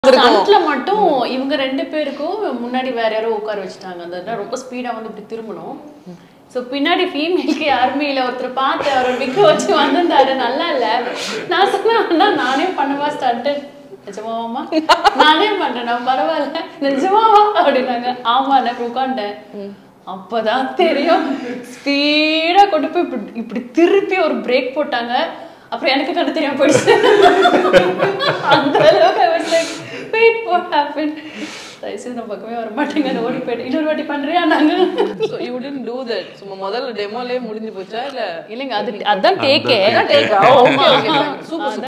ஸ்டண்ட்ல மட்டும் இவங்க ரெண்டு பேருக்கும் முன்னாடி வேற யாரோ உட்கார வச்சுட்டாங்க அந்த ரொம்ப ஸ்பீடா வந்து இப்படி திரும்பணும் ஸோ பின்னாடி ஃபீமேலுக்கு யாருமே இல்லை ஒருத்தர் பார்த்து அவர் விக்க வச்சு வந்திருந்தாரு நல்லா இல்ல நான் சொன்னேன் அண்ணா நானே பண்ணவா ஸ்டண்ட் நிஜமாவாமா நானே பண்றேன் பரவாயில்ல நிஜமாவா அப்படின்னாங்க ஆமா நான் உட்காண்டேன் அப்பதான் தெரியும் ஸ்பீடா கொண்டு போய் இப்படி இப்படி திருப்பி ஒரு பிரேக் போட்டாங்க அப்புறம் எனக்கு கண்டு தெரியாம போயிடுச்சு அந்த அளவுக்கு I was like, wait, what happened? தயவுசெய்து நம்ம பக்கமே வர மாட்டேங்க ஓடி போயிட்டு இன்னொரு வாட்டி பண்றியா நாங்க So you didn't do that. சும்மா முதல்ல டெமோலயே முடிஞ்சு போச்சா இல்ல இல்லைங்க அது அதான் டேக்கே take ஆ? Okay, okay, fine. Super, super.